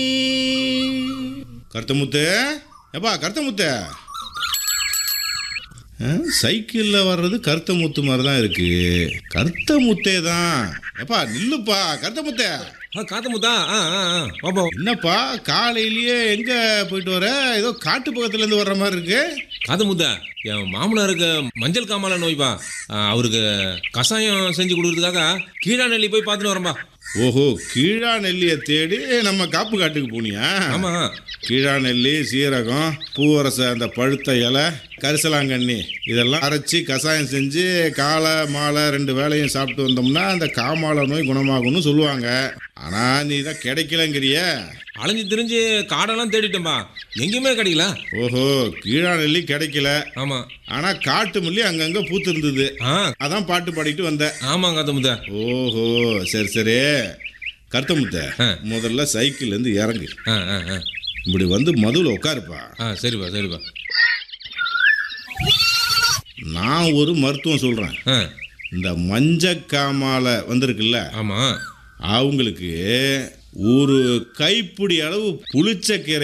கருத்தமுத்து எப்பா கருத்தமுத்து சைக்கிளில் வர்றது கருத்த முத்து மாதிரி தான் இருக்கு கருத்த முத்தே தான் எப்பா நில்லுப்பா கருத்த முத்தே ஆ காத்தமுத்தா ஆ ஆ ஆ பாப்போம் என்னப்பா காலையிலேயே எங்க போயிட்டு வர ஏதோ காட்டு பக்கத்துல இருந்து வர்ற மாதிரி இருக்கு காத்தமுத்தா என் மாமனாருக்கு மஞ்சள் காமால நோய்ப்பா ஆ, அவருக்கு கஷாயம் செஞ்சு கொடுக்கறதுக்காக கீழா நெல்லி போய் பார்த்துட்டு வரேன்பா ஓஹோ கீழா நெல்லியை தேடி நம்ம காப்பு காட்டுக்கு போனியா ஆமா கீழா நெல்லி சீரகம் பூவரச அந்த பழுத்த இலை கரிசலாங்கண்ணி இதெல்லாம் அரைச்சி கஷாயம் செஞ்சு காலை மாலை ரெண்டு வேளையும் சாப்பிட்டு வந்தோம்னா அந்த காமால நோய் குணமாகும்னு சொல்லுவாங்க ஆனால் நீ தான் கிடைக்கலங்கிறிய அலைஞ்சு திரிஞ்சு காடெல்லாம் தேடிட்டேன்பா எங்கேயுமே கிடைக்கல ஓஹோ கீழா நெல்லி கிடைக்கல ஆமா ஆனால் காட்டு மல்லி அங்கங்கே பூத்து இருந்தது ஆ அதான் பாட்டு பாடிட்டு வந்தேன் ஆமா காத்தமுத்தா ஓஹோ சரி சரி கருத்தமுத்த ஆ. முதல்ல சைக்கிள்லேருந்து இறங்கு ஆ ஆ ஆ இப்படி வந்து மதுவில் உட்காருப்பா ஆ சரிப்பா சரிப்பா நான் ஒரு மருத்துவம் சொல்கிறேன் ஆ இந்த மஞ்சக்காமால வந்திருக்குல்ல ஆமா அவங்களுக்கு ஒரு கைப்பிடி அளவு புளிச்சக்கீரை